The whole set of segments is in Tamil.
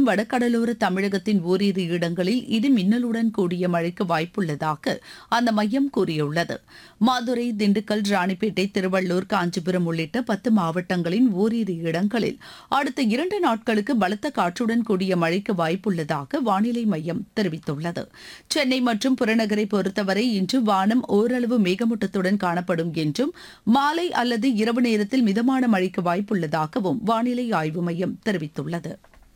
வடகடலோர தமிழகத்தின் ஓரிரு இடங்களில் இடி மின்னலுடன் கூடிய மழைக்கு வாய்ப்புள்ளதாக அந்த மையம் கூறியுள்ளது மதுரை திண்டுக்கல் ராணிப்பேட்டை திருவள்ளூர் காஞ்சிபுரம் உள்ளிட்ட பத்து மாவட்டங்களின் ஓரிரு இடங்களில் அடுத்த இரண்டு நாட்களுக்கு பலத்த காற்றுடன் கூடிய மழைக்கு வாய்ப்புள்ளதாக வானிலை மையம் தெரிவித்துள்ளது சென்னை மற்றும் புறநகரை பொறுத்தவரை இன்று வானம் ஓரளவு மேகமூட்டத்துடன் காணப்படும் என்றும் மாலை அல்லது இரவு நேரத்தில் மிதமான மழைக்கு வாய்ப்புள்ளதாகவும் வானிலை ஆய்வு மையம் தெரிவித்துள்ளது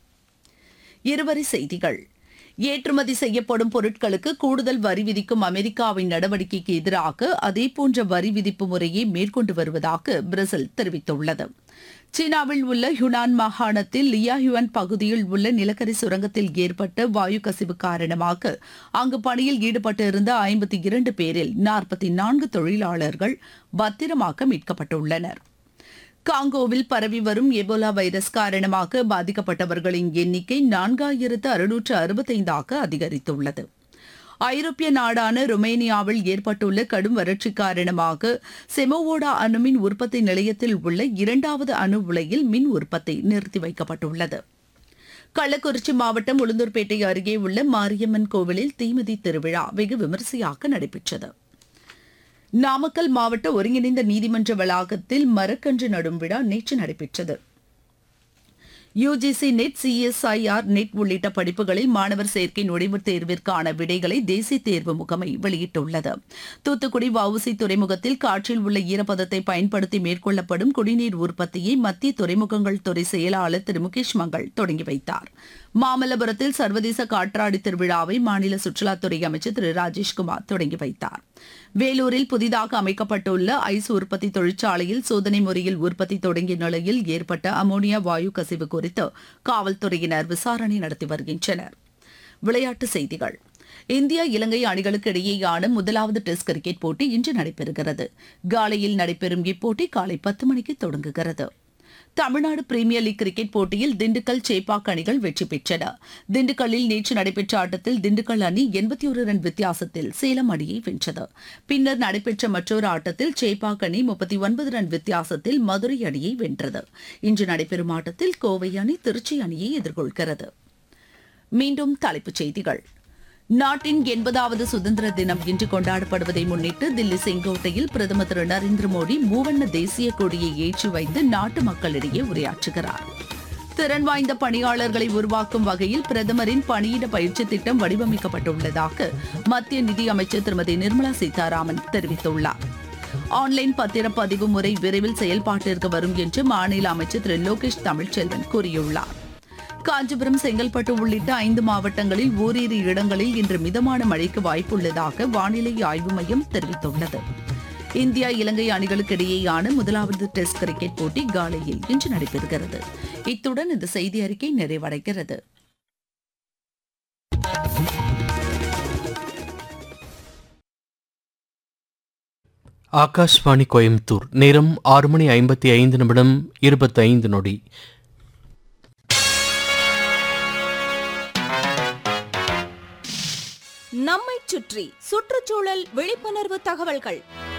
இருவரி செய்திகள் ஏற்றுமதி செய்யப்படும் பொருட்களுக்கு கூடுதல் வரி விதிக்கும் அமெரிக்காவின் நடவடிக்கைக்கு எதிராக அதேபோன்ற வரி விதிப்பு முறையை மேற்கொண்டு வருவதாக பிரேசில் தெரிவித்துள்ளது சீனாவில் உள்ள ஹுனான் மாகாணத்தில் லியாஹுவான் பகுதியில் உள்ள நிலக்கரி சுரங்கத்தில் ஏற்பட்ட வாயு கசிவு காரணமாக அங்கு பணியில் ஈடுபட்டிருந்த ஐம்பத்தி இரண்டு பேரில் நாற்பத்தி நான்கு தொழிலாளர்கள் பத்திரமாக மீட்கப்பட்டுள்ளனர் காங்கோவில் பரவி வரும் எபோலா வைரஸ் காரணமாக பாதிக்கப்பட்டவர்களின் எண்ணிக்கை நான்காயிரத்து அறுநூற்று அறுபத்தைந்தாக அதிகரித்துள்ளது ஐரோப்பிய நாடான ருமேனியாவில் ஏற்பட்டுள்ள கடும் வறட்சி காரணமாக செமோவோடா அணுமின் உற்பத்தி நிலையத்தில் உள்ள இரண்டாவது அணு உலையில் மின் உற்பத்தி நிறுத்தி வைக்கப்பட்டுள்ளது கள்ளக்குறிச்சி மாவட்டம் உளுந்தூர்பேட்டை அருகே உள்ள மாரியம்மன் கோவிலில் தீமிதி திருவிழா வெகு விமரிசையாக நடைபெற்றது நாமக்கல் மாவட்ட ஒருங்கிணைந்த நீதிமன்ற வளாகத்தில் மரக்கன்று நடும் விழா நேற்று நடைபெற்றது யுஜிசி நெட் சிஎஸ்ஐஆர் நெட் உள்ளிட்ட படிப்புகளில் மாணவர் சேர்க்கை நுழைவுத் தேர்விற்கான விடைகளை தேசிய தேர்வு முகமை வெளியிட்டுள்ளது தூத்துக்குடி வவுசி துறைமுகத்தில் காற்றில் உள்ள ஈரப்பதத்தை பயன்படுத்தி மேற்கொள்ளப்படும் குடிநீர் உற்பத்தியை மத்திய துறைமுகங்கள் துறை செயலாளர் திரு முகேஷ் மங்கள் தொடங்கி வைத்தார் மாமல்லபுரத்தில் சர்வதேச காற்றாடி திருவிழாவை மாநில சுற்றுலாத்துறை அமைச்சர் திரு ராஜேஷ்குமார் தொடங்கி வைத்தார் வேலூரில் புதிதாக அமைக்கப்பட்டுள்ள ஐஸ் உற்பத்தி தொழிற்சாலையில் சோதனை முறையில் உற்பத்தி தொடங்கிய நிலையில் ஏற்பட்ட அமோனியா வாயு கசிவு குறித்து காவல்துறையினர் விசாரணை நடத்தி வருகின்றனர் விளையாட்டுச் செய்திகள் இந்தியா இலங்கை அணிகளுக்கு இடையேயான முதலாவது டெஸ்ட் கிரிக்கெட் போட்டி இன்று நடைபெறுகிறது காலையில் நடைபெறும் இப்போட்டி காலை பத்து மணிக்கு தொடங்குகிறது தமிழ்நாடு பிரீமியர் லீக் கிரிக்கெட் போட்டியில் திண்டுக்கல் சேப்பாக் அணிகள் வெற்றி பெற்றன திண்டுக்கல்லில் நேற்று நடைபெற்ற ஆட்டத்தில் திண்டுக்கல் அணி எண்பத்தி ஒரு ரன் வித்தியாசத்தில் சேலம் அணியை வென்றது பின்னர் நடைபெற்ற மற்றொரு ஆட்டத்தில் சேப்பாக் அணி முப்பத்தி ஒன்பது ரன் வித்தியாசத்தில் மதுரை அணியை வென்றது இன்று நடைபெறும் ஆட்டத்தில் கோவை அணி திருச்சி அணியை எதிர்கொள்கிறது மீண்டும் தலைப்புச் செய்திகள் நாட்டின் எண்பதாவது சுதந்திர தினம் இன்று கொண்டாடப்படுவதை முன்னிட்டு தில்லி செங்கோட்டையில் பிரதமர் திரு நரேந்திர மோடி மூவண்ண தேசிய கொடியை ஏற்றி வைத்து நாட்டு மக்களிடையே உரையாற்றுகிறார் திறன் வாய்ந்த பணியாளர்களை உருவாக்கும் வகையில் பிரதமரின் பணியிட பயிற்சி திட்டம் வடிவமைக்கப்பட்டுள்ளதாக மத்திய நிதியமைச்சர் திருமதி நிர்மலா சீதாராமன் தெரிவித்துள்ளார் ஆன்லைன் பத்திரப்பதிவு முறை விரைவில் செயல்பாட்டிற்கு வரும் என்று மாநில அமைச்சர் திரு லோகேஷ் தமிழ்ச்செல்வன் கூறியுள்ளார் காஞ்சிபுரம் செங்கல்பட்டு உள்ளிட்ட ஐந்து மாவட்டங்களில் ஓரிரு இடங்களில் இன்று மிதமான மழைக்கு வாய்ப்புள்ளதாக வானிலை ஆய்வு மையம் தெரிவித்துள்ளது இந்தியா இலங்கை அணிகளுக்கு இடையேயான முதலாவது டெஸ்ட் கிரிக்கெட் போட்டி காலையில் இன்று நடைபெறுகிறது இத்துடன் இந்த செய்தி அறிக்கை நிறைவடைகிறது ஆகாஷ்வாணி கோயம்புத்தூர் நேரம் ஆறு மணி ஐம்பத்தி ஐந்து நிமிடம் இருபத்தி ஐந்து நொடி நம்மைச் சுற்றி சுற்றுச்சூழல் விழிப்புணர்வு தகவல்கள்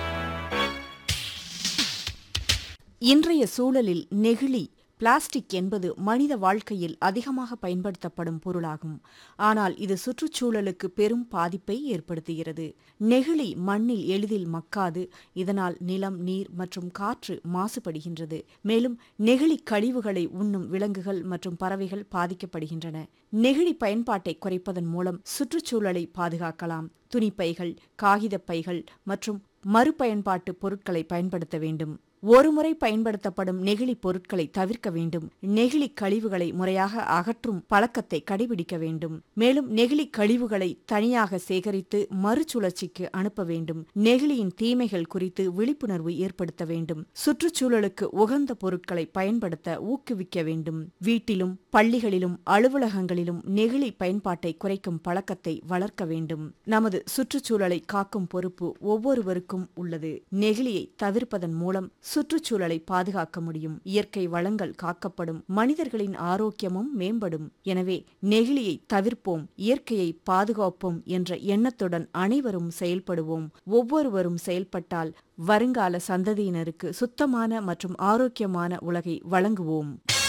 இன்றைய சூழலில் நெகிழி பிளாஸ்டிக் என்பது மனித வாழ்க்கையில் அதிகமாக பயன்படுத்தப்படும் பொருளாகும் ஆனால் இது சுற்றுச்சூழலுக்கு பெரும் பாதிப்பை ஏற்படுத்துகிறது நெகிழி மண்ணில் எளிதில் மக்காது இதனால் நிலம் நீர் மற்றும் காற்று மாசுபடுகின்றது மேலும் நெகிழி கழிவுகளை உண்ணும் விலங்குகள் மற்றும் பறவைகள் பாதிக்கப்படுகின்றன நெகிழி பயன்பாட்டை குறைப்பதன் மூலம் சுற்றுச்சூழலை பாதுகாக்கலாம் துணிப்பைகள் காகிதப் பைகள் மற்றும் மறுபயன்பாட்டு பொருட்களை பயன்படுத்த வேண்டும் ஒருமுறை பயன்படுத்தப்படும் நெகிழி பொருட்களை தவிர்க்க வேண்டும் நெகிழி கழிவுகளை முறையாக அகற்றும் பழக்கத்தை கடைபிடிக்க வேண்டும் மேலும் நெகிழி கழிவுகளை தனியாக சேகரித்து மறுசுழற்சிக்கு அனுப்ப வேண்டும் நெகிழியின் தீமைகள் குறித்து விழிப்புணர்வு ஏற்படுத்த வேண்டும் சுற்றுச்சூழலுக்கு உகந்த பொருட்களை பயன்படுத்த ஊக்குவிக்க வேண்டும் வீட்டிலும் பள்ளிகளிலும் அலுவலகங்களிலும் நெகிழி பயன்பாட்டை குறைக்கும் பழக்கத்தை வளர்க்க வேண்டும் நமது சுற்றுச்சூழலை காக்கும் பொறுப்பு ஒவ்வொருவருக்கும் உள்ளது நெகிழியை தவிர்ப்பதன் மூலம் சுற்றுச்சூழலை பாதுகாக்க முடியும் இயற்கை வளங்கள் காக்கப்படும் மனிதர்களின் ஆரோக்கியமும் மேம்படும் எனவே நெகிழியை தவிர்ப்போம் இயற்கையை பாதுகாப்போம் என்ற எண்ணத்துடன் அனைவரும் செயல்படுவோம் ஒவ்வொருவரும் செயல்பட்டால் வருங்கால சந்ததியினருக்கு சுத்தமான மற்றும் ஆரோக்கியமான உலகை வழங்குவோம்